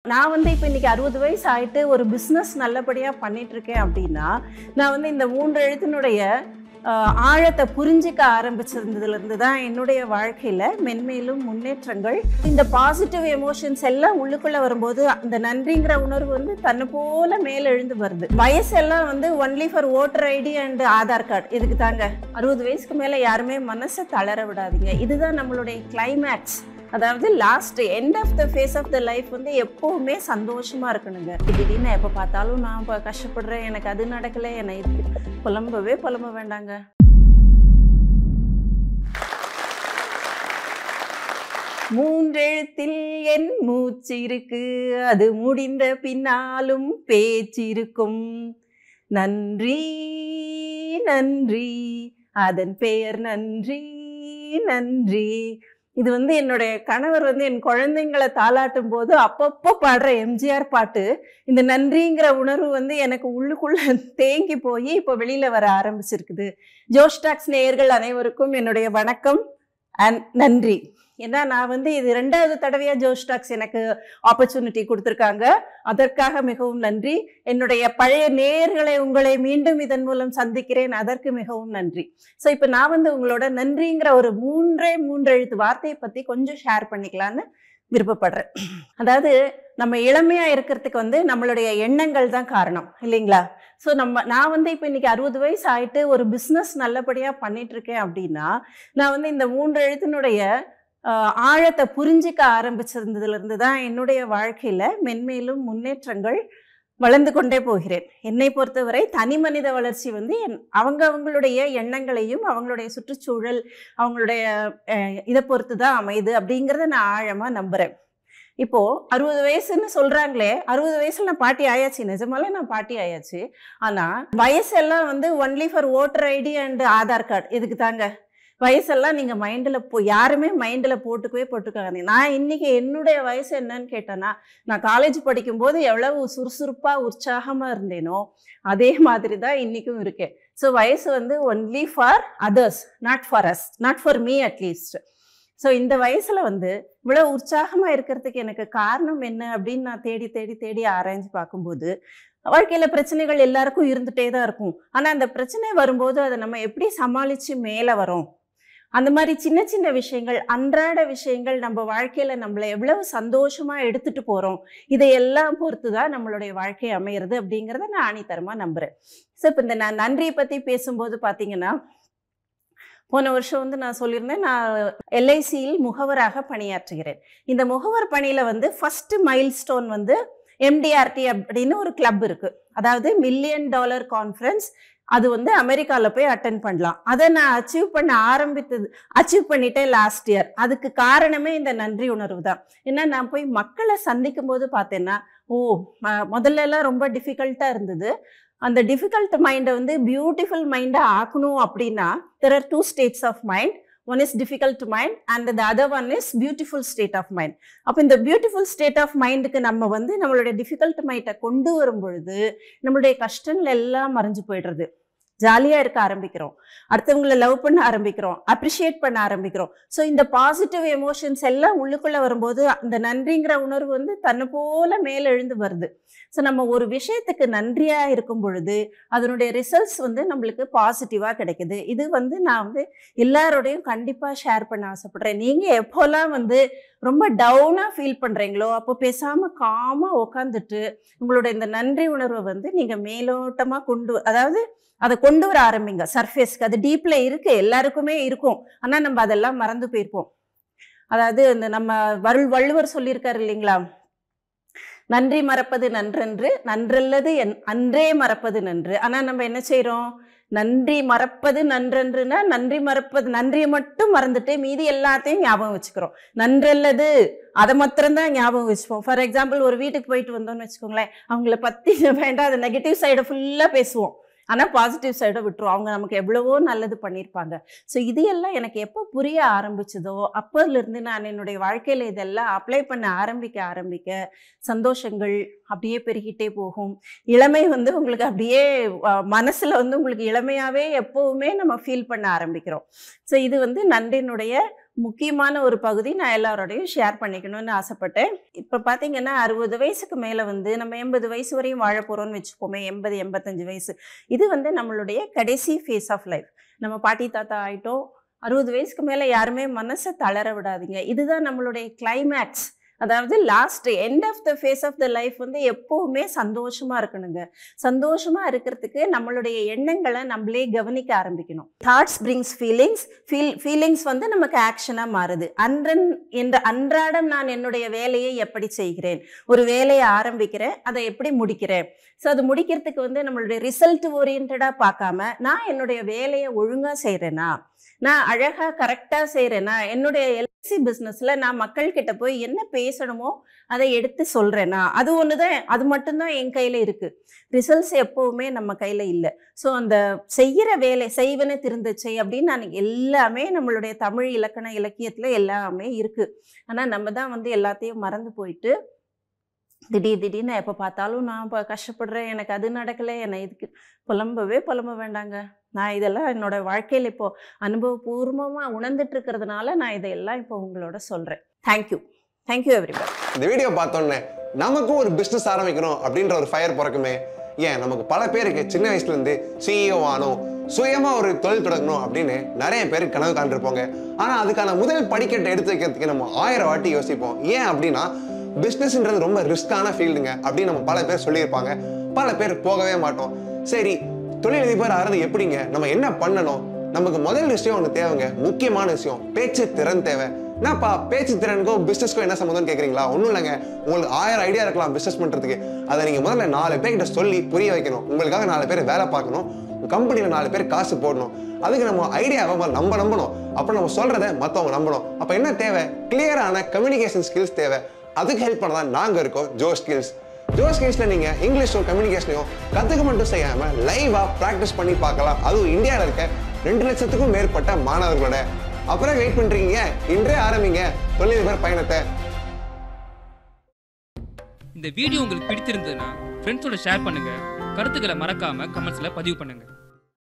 நான் வந்து இப்போ இன்னைக்கு அறுபது வயசு ஆயிட்டு ஒரு பிஸ்னஸ் நல்லபடியாக பண்ணிட்டு இருக்கேன் அப்படின்னா நான் வந்து இந்த மூன்று எழுத்தினுடைய ஆஹ், ஆழத்தை புரிஞ்சிக்க ஆரம்பிச்சிருந்ததுலேருந்து தான் என்னுடைய வாழ்க்கையில் மென்மேலும் முன்னேற்றங்கள் இந்த பாசிட்டிவ் எமோஷன்ஸ் எல்லாம் உள்ளுக்குள்ளே வரும்போது அந்த நன்றிங்கிற உணர்வு வந்து தன்னை போல மேல எழுந்து வருது வயசெல்லாம் வந்து only for voter ID and Aadhaar card இதுக்கு தாங்க அறுபது வயசுக்கு மேலே யாருமே மனசை தளர விடாதீங்க இதுதான் நம்மளுடைய கிளைமேக்ஸ் அதாவது last end of the phase of the life வந்து எப்போவுமே சந்தோஷமா இருக்கணுங்க திடீர்னு எப்போ பார்த்தாலும் நான் இப்போ கஷ்டப்படுறேன் எனக்கு அது நடக்கலை என்னை இது புலம்பவே புலம்ப வேண்டாங்க மூன்றெழுத்தில் என் மூச்சு இருக்கு அது முடிந்த பின்னாலும் பேச்சு இருக்கும் நன்றி நன்றி அதன் பெயர் நன்றி நன்றி இது வந்து என்னுடைய கணவர் வந்து என் குழந்தைங்களை தாளாட்டும் போது அப்பப்போ பாடுற எம்ஜிஆர் பாட்டு இந்த நன்றிங்கிற உணர்வு வந்து எனக்கு உள்ளுக்குள்ள தேங்கி போய் இப்போ வெளியில வர ஆரம்பிச்சிருக்குது ஜோஷ்டாக்ஸ் நேயர்கள் அனைவருக்கும் என்னுடைய வணக்கம் அண்ட் நன்றி ஏன்னா நான் வந்து இது ரெண்டாவது தடவையா ஜோஷ்டாக்ஸ் எனக்கு ஆப்பர்ச்சுனிட்டி கொடுத்துருக்காங்க அதற்காக மிகவும் நன்றி என்னுடைய பழைய நேயர்களை உங்களை மீண்டும் இதன் மூலம் சந்திக்கிறேன் அதற்கு மிகவும் நன்றி ஸோ இப்போ நான் வந்து உங்களோட நன்றிங்கிற ஒரு மூன்றே மூன்று எழுத்து வார்த்தையை பற்றி கொஞ்சம் ஷேர் பண்ணிக்கலான்னு விருப்பப்படுறேன் அதாவது நம்ம இளமையா இருக்கிறதுக்கு வந்து நம்மளுடைய எண்ணங்கள் தான் காரணம் இல்லைங்களா ஸோ நம்ம நான் வந்து இப்போ இன்னைக்கு அறுபது வயசு ஆயிட்டு ஒரு பிஸ்னஸ் நல்லபடியாக பண்ணிட்டு இருக்கேன் அப்படின்னா நான் வந்து இந்த மூன்று எழுத்தினுடைய ஆஹ், ஆழத்தை புரிஞ்சிக்க ஆரம்பிச்சிருந்ததுலேருந்து தான் என்னுடைய வாழ்க்கையில் மென்மேலும் முன்னேற்றங்கள் வளர்ந்து கொண்டே போகிறேன் என்னை பொறுத்தவரை தனி மனித வளர்ச்சி வந்து என் அவங்க அவங்களுடைய எண்ணங்களையும் அவங்களுடைய சுற்றுச்சூழல் அவங்களுடைய அஹ், இதை பொறுத்து தான் அமையுது அப்படிங்கிறத நான் ஆழமாக நம்புகிறேன் இப்போ அறுபது வயசுன்னு சொல்றாங்களே அறுபது வயசுல நான் பாட்டி ஆயாச்சு நிஜமாலே நான் பாட்டி ஆயாச்சு ஆனா வயசெல்லாம் வந்து only for voter ID and Aadhaar card இதுக்கு தாங்க வயசெல்லாம் நீங்க மைண்ட்ல போ யாருமே மைண்ட்ல போட்டுக்கவே போட்டுக்காங்க நான் இன்னைக்கு என்னுடைய வயசு என்னன்னு கேட்டேன்னா நான் காலேஜ் படிக்கும்போது எவ்வளவு சுறுசுறுப்பா உற்சாகமா இருந்தேனோ அதே மாதிரி தான் இன்னைக்கும் இருக்கேன் ஸோ வயசு வந்து only for others not for us not for me at least so இந்த வயசுல வந்து இவ்வளோ உற்சாகமா இருக்கிறதுக்கு எனக்கு காரணம் என்ன அப்படின்னு நான் தேடி தேடி தேடி ஆராய்ஞ்சு பார்க்கும்போது வாழ்க்கையில பிரச்சனைகள் எல்லாருக்கும் இருந்துட்டே தான் இருக்கும் ஆனா அந்த பிரச்சனை வரும்போது அதை நம்ம எப்படி சமாளிச்சு மேலே வரோம் அந்த மாதிரி சின்ன சின்ன விஷயங்கள் அன்றாட விஷயங்கள் நம்ம வாழ்க்கையில நம்மளை எவ்வளவு சந்தோஷமா எடுத்துட்டு போறோம் இதையெல்லாம் பொறுத்து தான் நம்மளுடைய வாழ்க்கை அமையிறது அப்படிங்கிறத நான் ஆணித்தரமா நம்புறேன் ஸோ இப்போ இந்த நான் நன்றியை பத்தி பேசும்போது பார்த்தீங்கன்னா போன வருஷம் வந்து நான் சொல்லியிருந்தேன் நான் எல்ஐசியில் முகவராக பணியாற்றுகிறேன் இந்த முகவர் பணியில வந்து ஃபர்ஸ்ட் மைல் ஸ்டோன் வந்து எம்டிஆர்டி அப்படின்னு ஒரு கிளப் இருக்கு அதாவது மில்லியன் டாலர் கான்ஃபரன்ஸ் அது வந்து அமெரிக்காவில் போய் அட்டன் பண்ணலாம் அதை நான் அச்சீவ் பண்ண ஆரம்பித்தது அச்சீவ் பண்ணிட்டேன் லாஸ்ட் இயர் அதுக்கு காரணமே இந்த நன்றி உணர்வு தான் ஏன்னா நான் போய் மக்களை சந்திக்கும் போது பார்த்தேன்னா ஓ ம- முதல்ல எல்லாம் ரொம்ப டிஃபிகல்ட்டாக இருந்தது அந்த டிஃபிகல்ட் மைண்டை வந்து பியூட்டிஃபுல் மைண்டாக ஆக்கணும் அப்படின்னா there are two states of mind one is difficult mind and the other one is beautiful state of mind அப்போ இந்த பியூட்டிஃபுல் ஸ்டேட் ஆஃப் மைண்டுக்கு நம்ம வந்து நம்மளுடைய டிஃபிகல்ட் மைண்டை கொண்டு வரும் பொழுது நம்மளுடைய கஷ்டங்கள் எல்லாம் மறைஞ்சு போயிடுறது ஜாலியாக இருக்க ஆரம்பிக்கிறோம் அடுத்தவங்களை லவ் பண்ண ஆரம்பிக்கிறோம் அப்ரிஷியேட் பண்ண ஆரம்பிக்கிறோம் ஸோ இந்த பாசிட்டிவ் எமோஷன்ஸ் எல்லாம் உள்ளுக்குள்ளே வரும்போது அந்த நன்றிங்கிற உணர்வு வந்து தன்னை போல மேலே எழுந்து வருது ஸோ நம்ம ஒரு விஷயத்துக்கு நன்றியாக இருக்கும் பொழுது அதனுடைய ரிசல்ட்ஸ் வந்து நம்மளுக்கு பாசிட்டிவாக கிடைக்குது இது வந்து நான் வந்து எல்லாரோடையும் கண்டிப்பாக ஷேர் பண்ண ஆசைப்படுறேன் நீங்கள் எப்போல்லாம் வந்து ரொம்ப டவுனாக ஃபீல் பண்ணுறீங்களோ அப்போ பேசாமல் காமாக உக்காந்துட்டு உங்களோட இந்த நன்றி உணர்வை வந்து நீங்கள் மேலோட்டமாக கொண்டு அதாவது அதை கொண்டு வர ஆரம்பிங்க சர்ஃபேஸ்க்கு அது டீப்ல இருக்கு எல்லாருக்குமே இருக்கும் ஆனா நம்ம அதெல்லாம் மறந்து போயிருப்போம் அதாவது இந்த நம்ம வருள் வள்ளுவர் சொல்லியிருக்காரு இல்லைங்களா நன்றி மறப்பது நன்றன்று நன்றல்லது என் அன்றே மறப்பது நன்று ஆனா நம்ம என்ன செய்றோம் நன்றி மறப்பது நன்றன்றுனா நன்றி மறப்பது நன்றியை மட்டும் மறந்துட்டு மீதி எல்லாத்தையும் ஞாபகம் வச்சுக்கிறோம் நன்றல்லது அதை மாத்திரம்தான் ஞாபகம் வச்சுப்போம் ஃபார் எக்ஸாம்பிள் ஒரு வீட்டுக்கு போயிட்டு வந்தோம்னு வச்சுக்கோங்களேன் அவங்கள பத்தி வேண்டாம் அது நெகட்டிவ் சைடை ஃபுல்லா பேசுவோம் ஆனால் பாசிட்டிவ் சைடை விட்டுரும் அவங்க நமக்கு எவ்வளவோ நல்லது பண்ணியிருப்பாங்க ஸோ இது எல்லாம் எனக்கு எப்போ புரிய ஆரம்பிச்சதோ அப்போதுலேருந்து நான் என்னுடைய வாழ்க்கையில் இதெல்லாம் அப்ளை பண்ண ஆரம்பிக்க ஆரம்பிக்க சந்தோஷங்கள் அப்படியே பெருகிட்டே போகும் இளமை வந்து உங்களுக்கு அப்படியே அஹ், மனசுல வந்து உங்களுக்கு இளமையாவே எப்பவுமே நம்ம ஃபீல் பண்ண ஆரம்பிக்கிறோம் ஸோ இது வந்து நன்றினுடைய முக்கியமான ஒரு பகுதி நான் எல்லாரோடையும் ஷேர் பண்ணிக்கணும்னு ஆசைப்பட்டேன் இப்போ பார்த்தீங்கன்னா அறுபது வயசுக்கு மேலே வந்து நம்ம எண்பது வயசு வரையும் வாழ போகிறோம்னு வச்சுப்போமே எண்பது எண்பத்தஞ்சு வயசு இது வந்து நம்மளுடைய கடைசி ஃபேஸ் ஆஃப் லைஃப் நம்ம பாட்டி தாத்தா ஆயிட்டோம் அறுபது வயசுக்கு மேலே யாருமே மனசை தளர விடாதீங்க இதுதான் நம்மளுடைய கிளைமேக்ஸ் அதாவது last end of the phase of the life வந்து எப்போவுமே சந்தோஷமா இருக்கணுங்க சந்தோஷமா இருக்கிறதுக்கு நம்மளுடைய எண்ணங்களை நம்மளே கவனிக்க ஆரம்பிக்கணும் thoughts brings feelings feel feelings வந்து நமக்கு ஆக்ஷனாக மாறுது அன்றன் என்ற அன்றாடம் நான் என்னுடைய வேலையை எப்படி செய்கிறேன் ஒரு வேலையை ஆரம்பிக்கிறேன் அதை எப்படி முடிக்கிறேன் ஸோ அது முடிக்கிறதுக்கு வந்து நம்மளுடைய ரிசல்ட் ஓரியன்டாக பார்க்காம நான் என்னுடைய வேலையை ஒழுங்காக செய்கிறேனா நான் அழகாக கரெக்டாக செய்கிறேன்னா என்னுடைய எல்ஐசி பிஸ்னஸில் நான் மக்கள்கிட்ட போய் என்ன பேசணுமோ அதை எடுத்து சொல்கிறேன்னா அது ஒன்று தான் அது மட்டும்தான் என் கையில் இருக்குது ரிசல்ட்ஸ் எப்போவுமே நம்ம கையில் இல்லை ஸோ அந்த செய்கிற வேலை செய்வன திருந்தச்சை அப்படின்னு நான் எல்லாமே நம்மளுடைய தமிழ் இலக்கண இலக்கியத்தில் எல்லாமே இருக்குது ஆனால் நம்ம தான் வந்து எல்லாத்தையும் மறந்து போயிட்டு திடீர் திடீர்னு எப்போ பார்த்தாலும் நான் இப்போ கஷ்டப்படுறேன் எனக்கு அது நடக்கலை என்னை இதுக்கு புலம்பவே புலம்ப வேண்டாங்க நான் இதெல்லாம் என்னோட வாழ்க்கையில் இப்போ அனுபவபூர்வமாக உணர்ந்துட்டு இருக்கிறதுனால நான் இதையெல்லாம் இப்போ உங்களோட சொல்கிறேன் தேங்க்யூ தேங்க்யூ எவ்ரிபடி இந்த வீடியோ பார்த்தோன்னே நமக்கும் ஒரு பிஸ்னஸ் ஆரம்பிக்கணும் அப்படின்ற ஒரு ஃபயர் பிறக்குமே ஏன் நமக்கு பல பேருக்கு சின்ன வயசுல இருந்து சிஇஓ ஆகணும் சுயமா ஒரு தொழில் தொடங்கணும் அப்படின்னு நிறைய பேர் கனவு காண்டிருப்போங்க ஆனா அதுக்கான முதல் படிக்கட்டை எடுத்து வைக்கிறதுக்கு நம்ம ஆயிரம் வாட்டி யோசிப்போம் ஏன் அப்படின்னா பிஸ்னஸ்ன்றது ரொம்ப ரிஸ்கான ஃபீல்டுங்க அப்படின்னு நம்ம பல பேர் சொல்லியிருப்பாங்க பல பேர் போகவே மாட்டோம் சரி தொழிலதிபர் ஆறது எப்படிங்க நம்ம என்ன பண்ணணும் நமக்கு முதல் விஷயம் ஒன்று தேவைங்க முக்கியமான விஷயம் பேச்சு திறன் தேவை என்னப்பா பேச்சு திறனுக்கும் பிசினஸ்க்கும் என்ன சம்மந்தம் கேட்குறீங்களா ஒன்றும் இல்லைங்க உங்களுக்கு ஆயிரம் ஐடியா இருக்கலாம் பிசினஸ் பண்ணுறதுக்கு அதை நீங்கள் முதல்ல நாலு பேர்கிட்ட சொல்லி புரிய வைக்கணும் உங்களுக்காக நாலு பேர் வேலை பார்க்கணும் கம்பெனியில் நாலு பேர் காசு போடணும் அதுக்கு நம்ம ஐடியாவை முதல்ல நம்ம நம்பணும் அப்போ நம்ம சொல்கிறத மற்றவங்க நம்பணும் அப்போ என்ன தேவை கிளியரான கம்யூனிகேஷன் ஸ்கில்ஸ் தேவை அதுக்கு ஹெல்ப் பண்ண தான் நாங்கள் இருக்கோம் ஜோ ஸ்கில்ஸ் ஜோ ஸ்கில்ஸ்ல நீங்க இங்கிலீஷும் கம்யூனிகேஷனையும் கத்துக்க மட்டும் செய்யாம லைவா பிராக்டிஸ் பண்ணி பார்க்கலாம் அதுவும் இந்தியாவில் இருக்க ரெண்டு லட்சத்துக்கும் மேற்பட்ட மாணவர்களோட அப்புறம் வெயிட் பண்றீங்க இன்றே ஆரம்பிங்க தொழிலதிபர் பயணத்தை இந்த வீடியோ உங்களுக்கு பிடித்திருந்ததுன்னா ஃப்ரெண்ட்ஸோட ஷேர் பண்ணுங்க கருத்துக்களை மறக்காம கமெண்ட்ஸ்ல பதிவு பண்ணுங்க